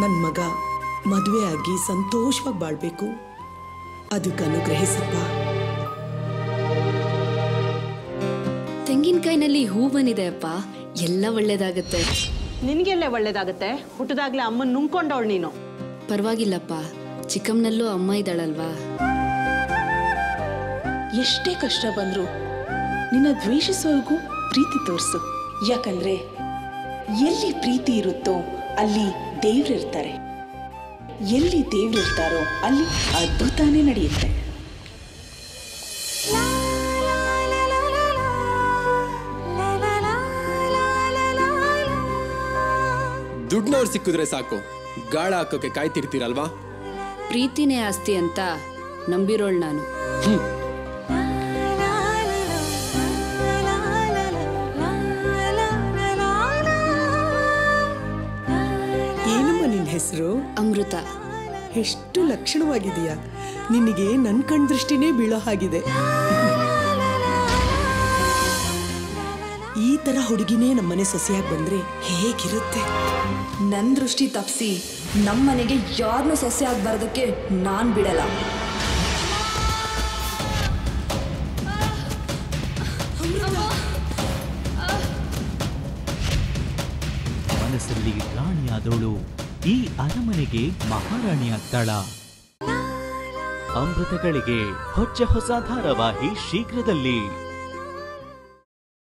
ನನ್ನ ಮಗ ಮದುವೆ ಆಗಿ ಸಂತೋಷವಾಗಿ ಬಾಳ್ಬೇಕು ಅದಕ್ಕೆ ಅನುಗ್ರಹಿಸಪ್ಪ ತೆಂಗಿನಕಾಯಿನಲ್ಲಿ ಹೂ ಬಂದಿದೆ ಅಪ್ಪ ಎಲ್ಲ ಒಳ್ಳೇದಾಗತ್ತೆ ನಿನಗೆಲ್ಲ ಒಳ್ಳೇದಾಗತ್ತೆ ಹುಟ್ಟದಾಗ್ಲೇ ಅಮ್ಮನ್ ನುಂಗ್ಕೊಂಡವಳು ನೀನು ಪರವಾಗಿಲ್ಲಪ್ಪ ಚಿಕ್ಕಮ್ಮನಲ್ಲೂ ಅಮ್ಮ ಇದ್ದಾಳಲ್ವಾ ಎಷ್ಟೇ ಕಷ್ಟ ಬಂದ್ರು ನಿನ್ನ ದ್ವೇಷಿಸೋರ್ಗೂ ಪ್ರೀತಿ ತೋರಿಸು ಯಾಕಂದ್ರೆ ಎಲ್ಲಿ ಪ್ರೀತಿ ಇರುತ್ತೋ ಅಲ್ಲಿ ದೇವ್ರಿರ್ತಾರೆ ಎಲ್ಲಿ ದೇವ್ರಿರ್ತಾರೋ ಅಲ್ಲಿ ಅದ್ಭುತನೇ ನಡೆಯುತ್ತೆ ದುಡ್ನವ್ರು ಸಿಕ್ಕಿದ್ರೆ ಸಾಕು ಗಾಳ ಹಾಕೋಕೆ ಕಾಯ್ತಿರ್ತೀರಲ್ವಾ ಪ್ರೀತಿನೇ ಆಸ್ತಿ ಅಂತ ನಂಬಿರೋಳ್ ನಾನು ಏನಮ್ಮ ನಿನ್ನ ಹೆಸರು ಅಮೃತ ಎಷ್ಟು ಲಕ್ಷಣವಾಗಿದೆಯಾ ನಿನಗೆ ನನ್ನ ಕಣ್ ದೃಷ್ಟಿನೇ ಬೀಳೋ ಹಾಗಿದೆ ಈ ತರ ಹುಡುಗಿನೇ ನಮ್ಮನೆ ಸೊಸೆಯಾಗಿ ಬಂದ್ರೆ ಹೇಗಿರುತ್ತೆ ನನ್ನ ದೃಷ್ಟಿ ತಪ್ಪಿಸಿ ನಮ್ಮನೆಗೆ ಯಾರನ್ನೂ ಸೊಸೆ ಆಗ್ಬಾರ್ದಕ್ಕೆ ನಾನು ಬಿಡಲ್ಲ ಮನಸ್ಸಲ್ಲಿ ರಾಣಿಯಾದವಳು ಈ ಅರಮನೆಗೆ ಮಹಾರಾಣಿಯಾಗ್ತಾಳ ಅಮೃತಗಳಿಗೆ ಹೊಚ್ಚ ಹೊಸ ಧಾರಾವಾಹಿ ಶೀಘ್ರದಲ್ಲಿ